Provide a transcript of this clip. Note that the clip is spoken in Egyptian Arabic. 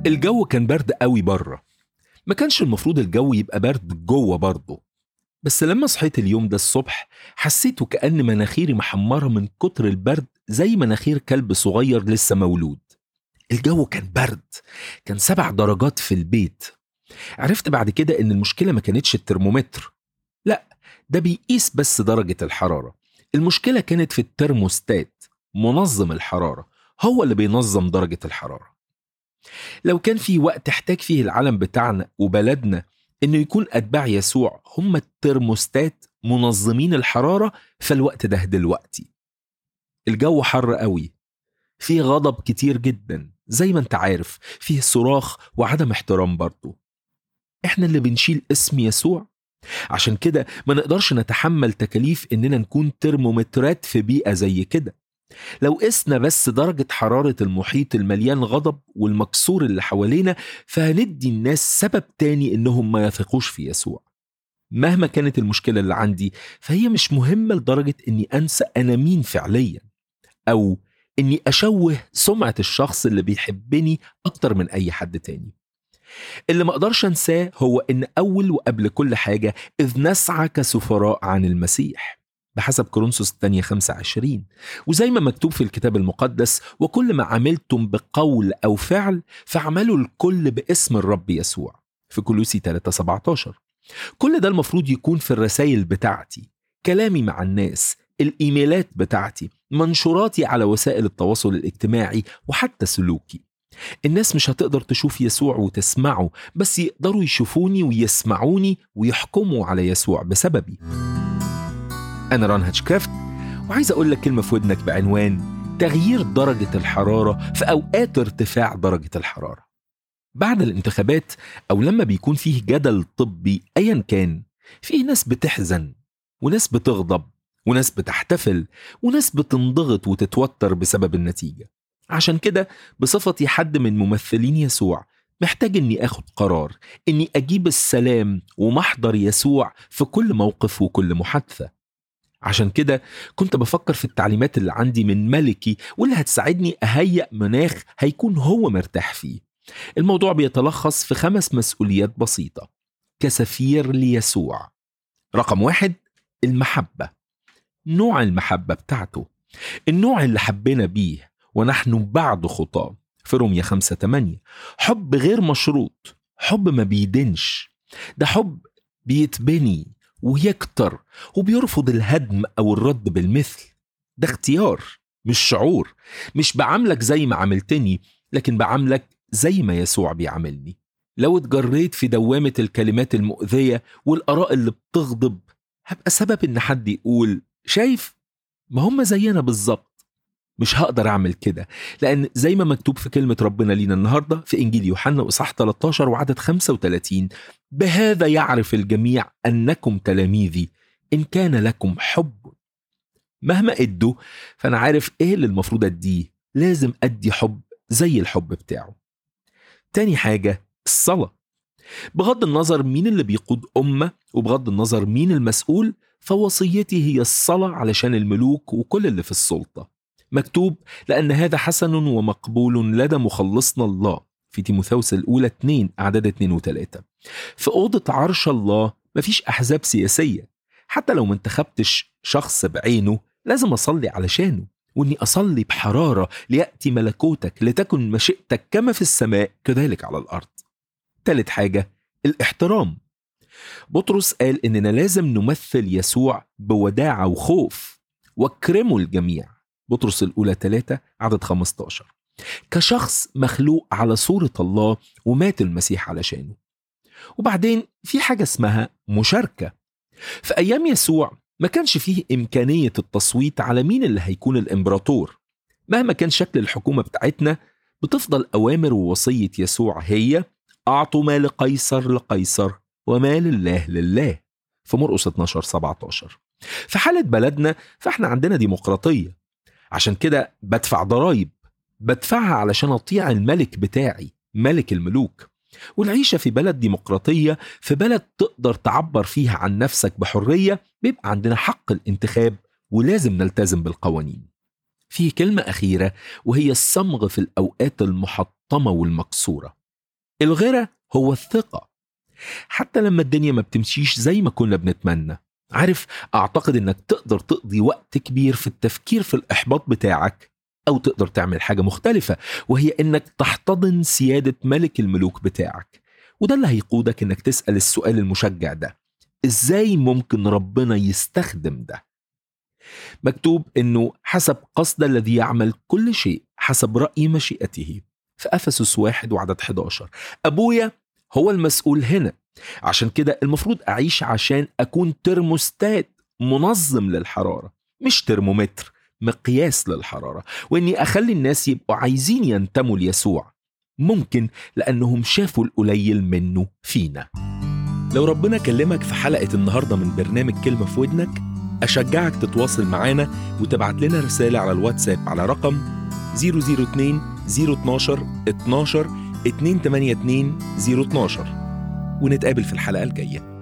الجو كان برد قوي بره ما كانش المفروض الجو يبقى برد جوه برضه بس لما صحيت اليوم ده الصبح حسيت كأن مناخيري محمرة من كتر البرد زي مناخير كلب صغير لسه مولود الجو كان برد كان سبع درجات في البيت عرفت بعد كده ان المشكلة ما كانتش الترمومتر لا ده بيقيس بس درجة الحرارة المشكلة كانت في الترموستات منظم الحرارة هو اللي بينظم درجة الحرارة لو كان في وقت احتاج فيه العالم بتاعنا وبلدنا انه يكون اتباع يسوع هم الترموستات منظمين الحرارة فالوقت ده دلوقتي الجو حر قوي فيه غضب كتير جدا زي ما انت عارف فيه صراخ وعدم احترام برضه احنا اللي بنشيل اسم يسوع عشان كده ما نقدرش نتحمل تكاليف اننا نكون ترمومترات في بيئة زي كده لو قسنا بس درجة حرارة المحيط المليان غضب والمكسور اللي حوالينا فهندي الناس سبب تاني انهم ما يثقوش في يسوع مهما كانت المشكلة اللي عندي فهي مش مهمة لدرجة اني انسى انا مين فعليا او اني اشوه سمعة الشخص اللي بيحبني اكتر من اي حد تاني اللي ما اقدرش انساه هو ان اول وقبل كل حاجة اذ نسعى كسفراء عن المسيح بحسب كورنثوس الثانية 25 وزي ما مكتوب في الكتاب المقدس وكل ما عملتم بقول أو فعل فاعملوا الكل باسم الرب يسوع في كلوسي 3 17 كل ده المفروض يكون في الرسائل بتاعتي كلامي مع الناس الإيميلات بتاعتي منشوراتي على وسائل التواصل الاجتماعي وحتى سلوكي الناس مش هتقدر تشوف يسوع وتسمعه بس يقدروا يشوفوني ويسمعوني ويحكموا على يسوع بسببي أنا ران هاتشكرافت وعايز أقول لك كلمة في ودنك بعنوان تغيير درجة الحرارة في أوقات ارتفاع درجة الحرارة بعد الانتخابات أو لما بيكون فيه جدل طبي أيا كان فيه ناس بتحزن وناس بتغضب وناس بتحتفل وناس بتنضغط وتتوتر بسبب النتيجة عشان كده بصفتي حد من ممثلين يسوع محتاج اني اخد قرار اني اجيب السلام ومحضر يسوع في كل موقف وكل محادثه عشان كده كنت بفكر في التعليمات اللي عندي من ملكي واللي هتساعدني أهيئ مناخ هيكون هو مرتاح فيه الموضوع بيتلخص في خمس مسؤوليات بسيطة كسفير ليسوع رقم واحد المحبة نوع المحبة بتاعته النوع اللي حبينا بيه ونحن بعد خطاه في رومية خمسة تمانية حب غير مشروط حب ما بيدنش ده حب بيتبني ويكتر وبيرفض الهدم أو الرد بالمثل ده اختيار مش شعور مش بعاملك زي ما عملتني لكن بعاملك زي ما يسوع بيعاملني لو اتجريت في دوامة الكلمات المؤذية والآراء اللي بتغضب هبقى سبب إن حد يقول شايف ما هم زينا بالظبط مش هقدر اعمل كده لان زي ما مكتوب في كلمه ربنا لينا النهارده في انجيل يوحنا واصحاح 13 وعدد 35 بهذا يعرف الجميع انكم تلاميذي ان كان لكم حب مهما ادوا فانا عارف ايه اللي المفروض اديه لازم ادي حب زي الحب بتاعه تاني حاجه الصلاه بغض النظر مين اللي بيقود امه وبغض النظر مين المسؤول فوصيتي هي الصلاه علشان الملوك وكل اللي في السلطه مكتوب لأن هذا حسن ومقبول لدى مخلصنا الله في تيموثاوس الأولى 2 أعداد 2 و 3 في أوضة عرش الله مفيش أحزاب سياسية حتى لو ما انتخبتش شخص بعينه لازم أصلي علشانه وإني أصلي بحرارة ليأتي ملكوتك لتكن مشيئتك كما في السماء كذلك على الأرض تالت حاجة الاحترام بطرس قال إننا لازم نمثل يسوع بوداعة وخوف واكرموا الجميع بطرس الأولى 3 عدد 15 كشخص مخلوق على صورة الله ومات المسيح علشانه وبعدين في حاجة اسمها مشاركة في أيام يسوع ما كانش فيه إمكانية التصويت على مين اللي هيكون الإمبراطور مهما كان شكل الحكومة بتاعتنا بتفضل أوامر ووصية يسوع هي أعطوا ما لقيصر لقيصر وما لله لله في مرقس 12 17 في حالة بلدنا فاحنا عندنا ديمقراطية عشان كده بدفع ضرايب بدفعها علشان اطيع الملك بتاعي ملك الملوك والعيشة في بلد ديمقراطية في بلد تقدر تعبر فيها عن نفسك بحرية بيبقى عندنا حق الانتخاب ولازم نلتزم بالقوانين في كلمة أخيرة وهي الصمغ في الأوقات المحطمة والمكسورة الغيرة هو الثقة حتى لما الدنيا ما بتمشيش زي ما كنا بنتمنى عارف أعتقد إنك تقدر تقضي وقت كبير في التفكير في الإحباط بتاعك أو تقدر تعمل حاجة مختلفة وهي إنك تحتضن سيادة ملك الملوك بتاعك وده اللي هيقودك إنك تسأل السؤال المشجع ده إزاي ممكن ربنا يستخدم ده؟ مكتوب إنه حسب قصد الذي يعمل كل شيء حسب رأي مشيئته في أفسس واحد وعدد 11 أبويا هو المسؤول هنا عشان كده المفروض أعيش عشان أكون ترموستات منظم للحرارة مش ترمومتر مقياس للحرارة وإني أخلي الناس يبقوا عايزين ينتموا ليسوع ممكن لأنهم شافوا القليل منه فينا لو ربنا كلمك في حلقة النهاردة من برنامج كلمة في ودنك أشجعك تتواصل معانا وتبعت لنا رسالة على الواتساب على رقم 002 012 12 282 012 ونتقابل في الحلقة الجاية